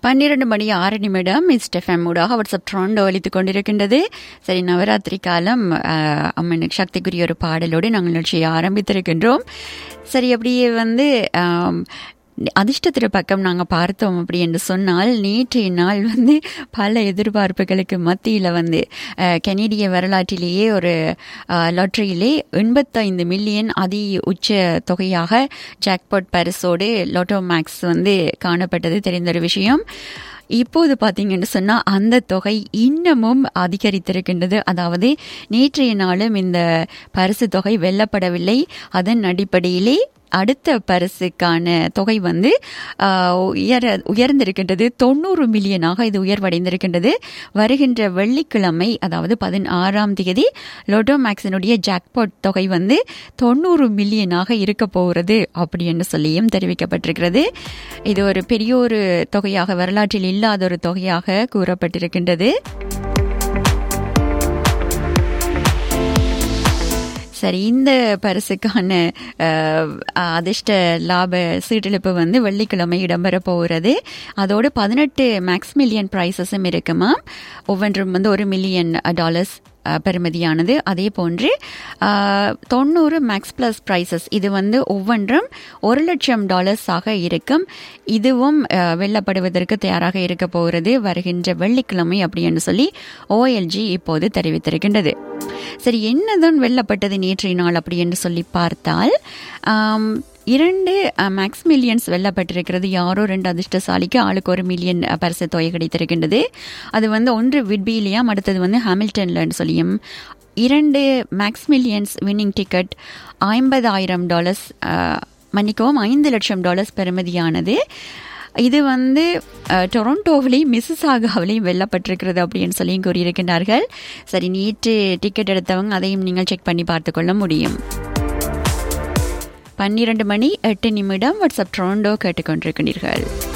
பன்னிரண்டு மணி ஆறு நிமிடம் மிஸ்டர் ஃபெம்மூடாக வாட்ஸ்அப் ட்ராண்டோ அளித்துக் கொண்டிருக்கின்றது சரி நவராத்திரி காலம் அஹ், அம்மனுக்கு சக்திக்குரிய ஒரு பாடலோடு நாங்கள் நிகழ்ச்சியை ஆரம்பித்திருக்கின்றோம் சரி அப்படியே வந்து ஆம், அதிர்ஷ்டத்திர பக்கம் நாங்கள் பார்த்தோம் அப்படி என்று சொன்னால் நேற்றைய நாள் வந்து பல எதிர்பார்ப்புகளுக்கு மத்தியில் வந்து அஹ், கனேடிய வரலாற்றிலேயே ஒரு லாட்டரியிலே எண்பத்தைந்து மில்லியன் அதி உச்ச தொகையாக ஜாக்பாட் பரிசோடு லோட்டோ மேக்ஸ் வந்து காணப்பட்டது தெரிந்த ஒரு விஷயம் இப்போது பார்த்தீங்கன்னு சொன்னால் அந்த தொகை இன்னமும் அதிகரித்திருக்கின்றது அதாவது நேற்றைய நாளும் இந்த பரிசு தொகை வெல்லப்படவில்லை அதன் அடிப்படையிலே அடுத்த பரிசுக்கான தொகை வந்து ஆஹ், உயர உயர்ந்திருக்கின்றது தொண்ணூறு மில்லியனாக இது உயர்வடைந்திருக்கின்றது வருகின்ற வெள்ளிக்கிழமை அதாவது பதினாறாம் தேதி லோட்டோ மேக்ஸினுடைய ஜாக்பாட் தொகை வந்து தொண்ணூறு மில்லியனாக இருக்க போகிறது அப்படி என்று சொல்லியும் தெரிவிக்கப்பட்டிருக்கிறது இது ஒரு பெரிய ஒரு தொகையாக வரலாற்றில் இல்லாத ஒரு தொகையாக கூறப்பட்டிருக்கின்றது சரி இந்த பரிசுக்கான அஹ், அதிர்ஷ்ட லாப சீட்டிழப்பு வந்து வெள்ளிக்கிழமை இடம்பெற போகிறது அதோடு பதினெட்டு மேக்ஸ் மில்லியன் ப்ரைஸஸும் இருக்குமா ஒவ்வொன்றும் வந்து ஒரு மில்லியன் டாலர்ஸ் அஹ், பெறுமதியானது அதே போன்று அஹ், தொண்ணூறு மேக்ஸ் பிளஸ் ப்ரைசஸ் இது வந்து ஒவ்வொன்றும் ஒரு லட்சம் டாலர்ஸாக இருக்கும் இதுவும் அஹ், வெல்லப்படுவதற்கு தயாராக இருக்க போகிறது வருகின்ற வெள்ளிக்கிழமை அப்படி என்று சொல்லி ஓஎல்ஜி இப்போது தெரிவித்திருக்கின்றது சரி என்னதான் வெல்லப்பட்டது நேற்றைய நாள் அப்படி என்று சொல்லி பார்த்தால் ஆம், இரண்டு மேக்ஸ் மில்லியன்ஸ் வெல்லப்பட்டிருக்கிறது யாரோ ரெண்டு அதிர்ஷ்டசாலிக்கு ஆளுக்கு ஒரு மில்லியன் அஹ், பரிசு தொகை கிடைத்திருக்கின்றது அது வந்து ஒன்று விட்பிலியாம் அடுத்தது வந்து ஹாமில்டன்லன்னு சொல்லியும் இரண்டு மேக்ஸ் மில்லியன்ஸ் வின்னிங் டிக்கெட் ஐம்பதாயிரம் டாலர்ஸ் அஹ், மன்னிக்கவும் ஐந்து லட்சம் டாலர்ஸ் பெறுமதியானது இது வந்து அஹ், டொரண்டோவிலையும் மிஸ்ஸாகாவிலையும் வெல்லப்பட்டிருக்கிறது அப்படின்னு சொல்லியும் கூறியிருக்கின்றார்கள் சரி நேற்று டிக்கெட் எடுத்தவங்க அதையும் நீங்கள் செக் பண்ணி பார்த்துக்கொள்ள முடியும் பன்னிரண்டு மணி எட்டு நிமிடம் வாட்ஸ்அப் டொரண்டோ கேட்டுக்கொண்டிருக்கிறீர்கள்